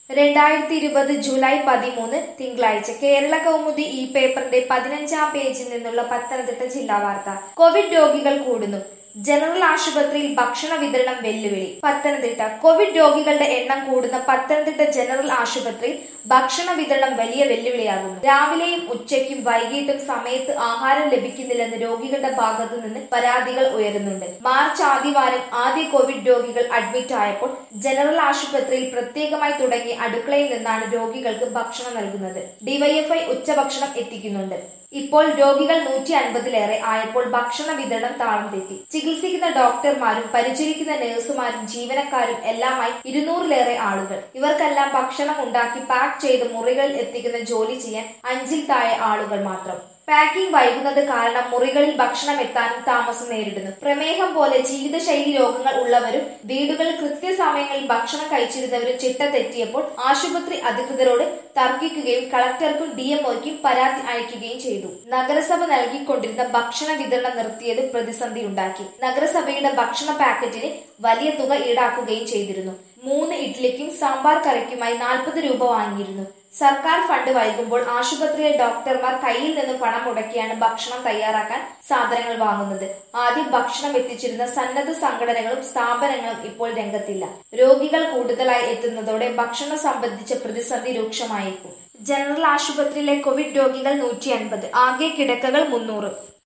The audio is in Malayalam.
രണ്ടായിരത്തി ഇരുപത് ജൂലൈ പതിമൂന്ന് തിങ്കളാഴ്ച കേരള കൗമുദി ഈ പേപ്പറിന്റെ പതിനഞ്ചാം പേജിൽ നിന്നുള്ള പത്തനംതിട്ട ജില്ലാ വാർത്ത കോവിഡ് രോഗികൾ കൂടുന്നു ജനറൽ ആശുപത്രിയിൽ ഭക്ഷണ വിതരണം വെല്ലുവിളി പത്തനംതിട്ട കോവിഡ് രോഗികളുടെ എണ്ണം കൂടുന്ന പത്തനംതിട്ട ജനറൽ ആശുപത്രിയിൽ ഭക്ഷണ വിതരണം വലിയ വെല്ലുവിളിയാകുന്നു രാവിലെയും ഉച്ചയ്ക്കും വൈകിട്ടും സമയത്ത് ആഹാരം ലഭിക്കുന്നില്ലെന്ന് രോഗികളുടെ ഭാഗത്തു നിന്ന് പരാതികൾ ഉയരുന്നുണ്ട് മാർച്ച് ആദ്യവാരം ആദ്യ കോവിഡ് രോഗികൾ അഡ്മിറ്റ് ആയപ്പോൾ ജനറൽ ആശുപത്രിയിൽ പ്രത്യേകമായി തുടങ്ങിയ അടുക്കളയിൽ നിന്നാണ് രോഗികൾക്ക് ഭക്ഷണം നൽകുന്നത് ഡിവൈഎഫ്ഐ ഉച്ചഭക്ഷണം എത്തിക്കുന്നുണ്ട് ഇപ്പോൾ രോഗികൾ നൂറ്റി അൻപതിലേറെ ആയപ്പോൾ ഭക്ഷണ വിതരണം താളം തെറ്റി ചികിത്സിക്കുന്ന ഡോക്ടർമാരും പരിചരിക്കുന്ന നഴ്സുമാരും ജീവനക്കാരും എല്ലാമായി ഇരുന്നൂറിലേറെ ആളുകൾ ഇവർക്കെല്ലാം ഭക്ഷണം ഉണ്ടാക്കി പാക്ക് ചെയ്ത് മുറികളിൽ എത്തിക്കുന്ന ജോലി ചെയ്യാൻ അഞ്ചിൽ താഴെ ആളുകൾ മാത്രം പാക്കിംഗ് വൈകുന്നത് കാരണം മുറികളിൽ ഭക്ഷണം എത്താനും താമസം നേരിടുന്നു പ്രമേഹം പോലെ ജീവിതശൈലി രോഗങ്ങൾ ഉള്ളവരും വീടുകളിൽ കൃത്യസമയങ്ങളിൽ ഭക്ഷണം കഴിച്ചിരുന്നവരും ചിട്ട തെറ്റിയപ്പോൾ ആശുപത്രി അധികൃതരോട് തർക്കിക്കുകയും കളക്ടർക്കും ഡിഎംഒയ്ക്കും പരാതി അയക്കുകയും ചെയ്തു നഗരസഭ നൽകിക്കൊണ്ടിരുന്ന ഭക്ഷണ വിതരണം നിർത്തിയത് പ്രതിസന്ധി ഉണ്ടാക്കി നഗരസഭയുടെ ഭക്ഷണ പാക്കറ്റിന് വലിയ തുക ഈടാക്കുകയും ചെയ്തിരുന്നു മൂന്ന് ഇഡ്ലിക്കും സാമ്പാർ കറിക്കുമായി നാൽപ്പത് രൂപ വാങ്ങിയിരുന്നു സർക്കാർ ഫണ്ട് വൈകുമ്പോൾ ആശുപത്രിയിലെ ഡോക്ടർമാർ കയ്യിൽ നിന്ന് പണം മുടക്കിയാണ് ഭക്ഷണം തയ്യാറാക്കാൻ സാധനങ്ങൾ വാങ്ങുന്നത് ആദ്യം ഭക്ഷണം എത്തിച്ചിരുന്ന സന്നദ്ധ സംഘടനകളും സ്ഥാപനങ്ങളും ഇപ്പോൾ രംഗത്തില്ല രോഗികൾ കൂടുതലായി എത്തുന്നതോടെ ഭക്ഷണം സംബന്ധിച്ച പ്രതിസന്ധി രൂക്ഷമായേക്കും ജനറൽ ആശുപത്രിയിലെ കോവിഡ് രോഗികൾ നൂറ്റി അൻപത് ആകെ കിടക്കകൾ മുന്നൂറ്